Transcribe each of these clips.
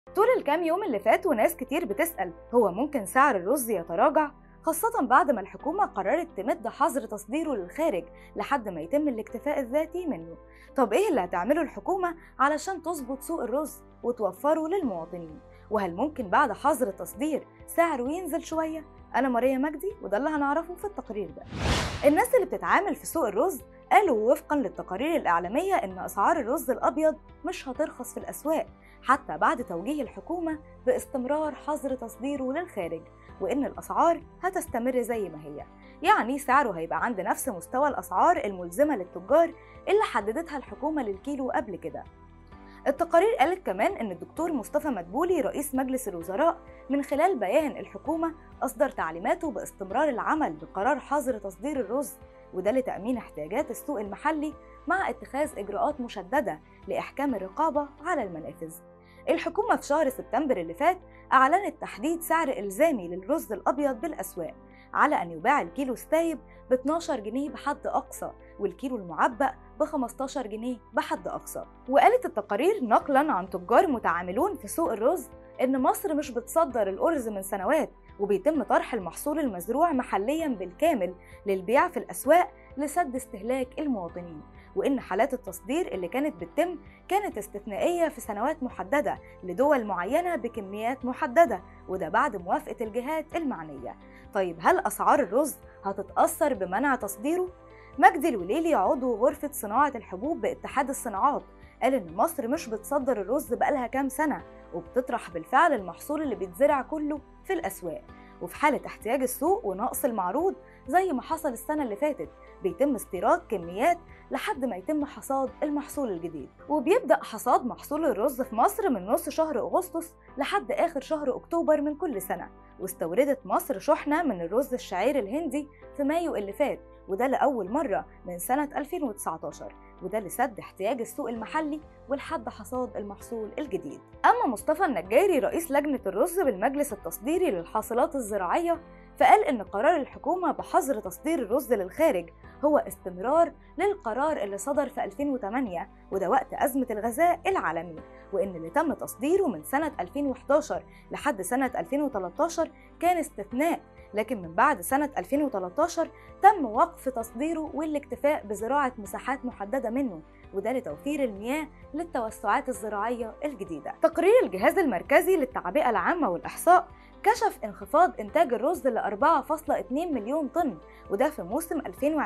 طول الكام يوم اللي فاتوا ناس كتير بتسأل هو ممكن سعر الرز يتراجع؟ خاصة بعد ما الحكومة قررت تمد حظر تصديره للخارج لحد ما يتم الاكتفاء الذاتي منه طب ايه اللي هتعمله الحكومة علشان تظبط سوق الرز وتوفره للمواطنين؟ وهل ممكن بعد حظر التصدير سعره ينزل شوية؟ أنا ماريا مجدي وده اللي هنعرفه في التقرير ده الناس اللي بتتعامل في سوق الرز قالوا وفقا للتقارير الإعلامية إن أسعار الرز الأبيض مش هترخص في الأسواق حتى بعد توجيه الحكومة باستمرار حظر تصديره للخارج وإن الأسعار هتستمر زي ما هي يعني سعره هيبقى عند نفس مستوى الأسعار الملزمة للتجار اللي حددتها الحكومة للكيلو قبل كده التقارير قالت كمان ان الدكتور مصطفى مدبولي رئيس مجلس الوزراء من خلال بيان الحكومه اصدر تعليماته باستمرار العمل بقرار حظر تصدير الرز وده لتامين احتياجات السوق المحلي مع اتخاذ اجراءات مشدده لاحكام الرقابه على المنافذ الحكومه في شهر سبتمبر اللي فات اعلنت تحديد سعر الزامي للرز الابيض بالاسواق على ان يباع الكيلو ستايب ب 12 جنيه بحد اقصى والكيلو المعبأ ب 15 جنيه بحد أقصى وقالت التقارير نقلا عن تجار متعاملون في سوق الرز إن مصر مش بتصدر الأرز من سنوات وبيتم طرح المحصول المزروع محليا بالكامل للبيع في الأسواق لسد استهلاك المواطنين وإن حالات التصدير اللي كانت بتتم كانت استثنائية في سنوات محددة لدول معينة بكميات محددة وده بعد موافقة الجهات المعنية طيب هل أسعار الرز هتتأثر بمنع تصديره؟ مجدي الوليلي عضو غرفة صناعة الحبوب باتحاد الصناعات قال إن مصر مش بتصدر الرز بقالها كام سنة وبتطرح بالفعل المحصول اللي بيتزرع كله في الأسواق وفي حالة احتياج السوق ونقص المعروض زي ما حصل السنة اللي فاتت بيتم استيراد كميات لحد ما يتم حصاد المحصول الجديد وبيبدأ حصاد محصول الرز في مصر من نص شهر أغسطس لحد آخر شهر أكتوبر من كل سنة واستوردت مصر شحنة من الرز الشعير الهندي في مايو اللي فات وده لأول مرة من سنة 2019 وده لسد احتياج السوق المحلي ولحد حصاد المحصول الجديد أما مصطفى النجاري رئيس لجنة الرز بالمجلس التصديري للحاصلات الزراعية فقال إن قرار الحكومة بحظر تصدير الرز للخارج هو استمرار للقرار اللي صدر في 2008 وده وقت أزمة الغذاء العالمي وإن اللي تم تصديره من سنة 2011 لحد سنة 2013 كان استثناء لكن من بعد سنة 2013 تم وقف تصديره والاكتفاء بزراعة مساحات محددة منه وده لتوفير المياه للتوسعات الزراعية الجديدة تقرير الجهاز المركزي للتعبئة العامة والإحصاء كشف انخفاض إنتاج الرز ل 4.2 مليون طن وده في موسم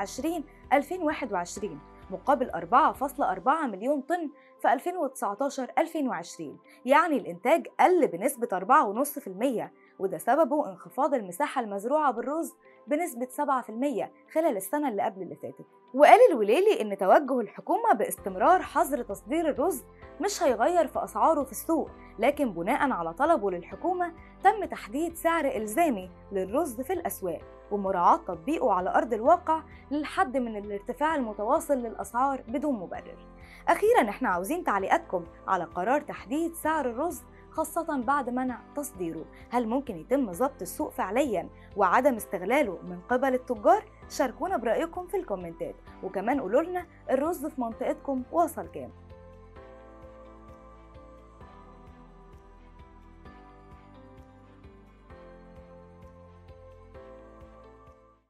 2020-2021 مقابل 4.4 مليون طن في 2019-2020 يعني الإنتاج قل بنسبة 4.5% وده سببه انخفاض المساحة المزروعة بالرز بنسبة 7% خلال السنة اللي قبل اللي فاتت وقال الوليلي إن توجه الحكومة باستمرار حظر تصدير الرز مش هيغير في أسعاره في السوق لكن بناء على طلبه للحكومة تم تحديد سعر إلزامي للرز في الأسواق ومراعاة تطبيقه على أرض الواقع للحد من الارتفاع المتواصل للأسعار بدون مبرر أخيرا احنا عاوزين تعليقاتكم على قرار تحديد سعر الرز خاصة بعد منع تصديره هل ممكن يتم ضبط السوق فعليا وعدم استغلاله من قبل التجار؟ شاركونا برأيكم في الكومنتات وكمان قولوا لنا الرز في منطقتكم وصل كام